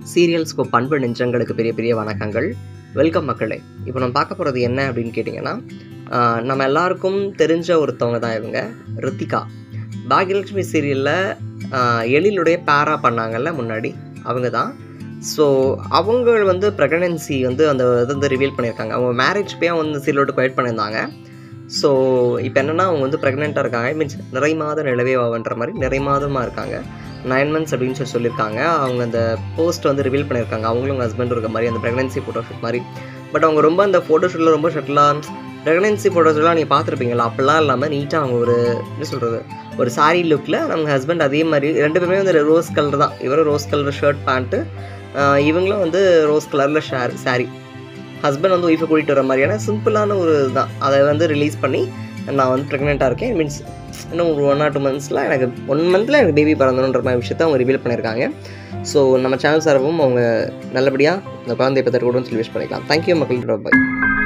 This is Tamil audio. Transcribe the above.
சீரியல்ஸ்கோ பண்பு நெஞ்சங்களுக்கு பெரிய பெரிய வணக்கங்கள் வெல்கம் மக்களே இப்போ நம்ம பார்க்க போகிறது என்ன அப்படின்னு கேட்டிங்கன்னா ஆஹ் நம்ம எல்லாருக்கும் தெரிஞ்ச ஒருத்தவங்க தான் இவங்க ரித்திகா பாக்யலட்சுமி சீரியலில் எழிலுடைய பேரா பண்ணாங்கல்ல முன்னாடி அவங்க தான் ஸோ அவங்க வந்து ப்ரெக்னன்சி வந்து அந்த இது வந்து ரிவீல் பண்ணியிருக்காங்க அவங்க மேரேஜ் போய் வந்து சீரியலோட குவைட் பண்ணியிருந்தாங்க ஸோ இப்போ என்னென்னா அவங்க வந்து ப்ரெக்னெண்ட்டாக இருக்காங்க மீன்ஸ் நிறை மாத நிலவே ஆவன்ற மாதிரி நிறை மாதமாக இருக்காங்க நைன் மந்த்ஸ் அப்படின்னு சொல்லி சொல்லியிருக்காங்க அவங்க அந்த போஸ்ட் வந்து ரிவீல் பண்ணியிருக்காங்க அவங்களும் ஹஸ்பண்ட் இருக்க மாதிரி அந்த ப்ரெக்னன்சி ஃபோட்டோஷூட் மாதிரி பட் அவங்க ரொம்ப அந்த ஃபோட்டோஷூட்டில் ரொம்ப ஷட்டிலாக ப்ரெக்னன்சி ஃபோட்டோஸ்லாம் நீங்கள் பார்த்துருப்பீங்களா அப்படிலாம் இல்லாமல் நீட்டாக அவங்க ஒரு என்ன சொல்கிறது ஒரு சாரீ லுக்கில் நம்ம ஹஸ்பண்ட் அதே மாதிரி ரெண்டு பேருமே வந்து ரோஸ் கலர் தான் இவரும் ரோஸ் கலர் ஷர்ட் பேண்ட்டு இவங்களும் வந்து ரோஸ் கலரில் ஷேர் சாரீ ஹஸ்பண்ட் வந்து ஒய்ஃபை கூட்டிகிட்டு வர மாதிரியான சிம்பிளான ஒரு தான் அதை வந்து ரிலீஸ் பண்ணி நான் வந்து ப்ரெக்னெண்ட்டாக இருக்கேன் மீன்ஸ் இன்னும் ஒரு ஒன் ஆர் டூ மந்த்ஸில் எனக்கு ஒன் மந்தில் எனக்கு பேபி பிறந்தணுன்ற மாதிரி விஷயத்த அவங்க ரிவீல் பண்ணியிருக்காங்க ஸோ நம்ம சேனல் சார்பும் அவங்க நல்லபடியாக இந்த குழந்தைய பற்றி கூட சொல்லி விஷ் பண்ணிக்கலாம் தேங்க்யூ மக்கள் பாய்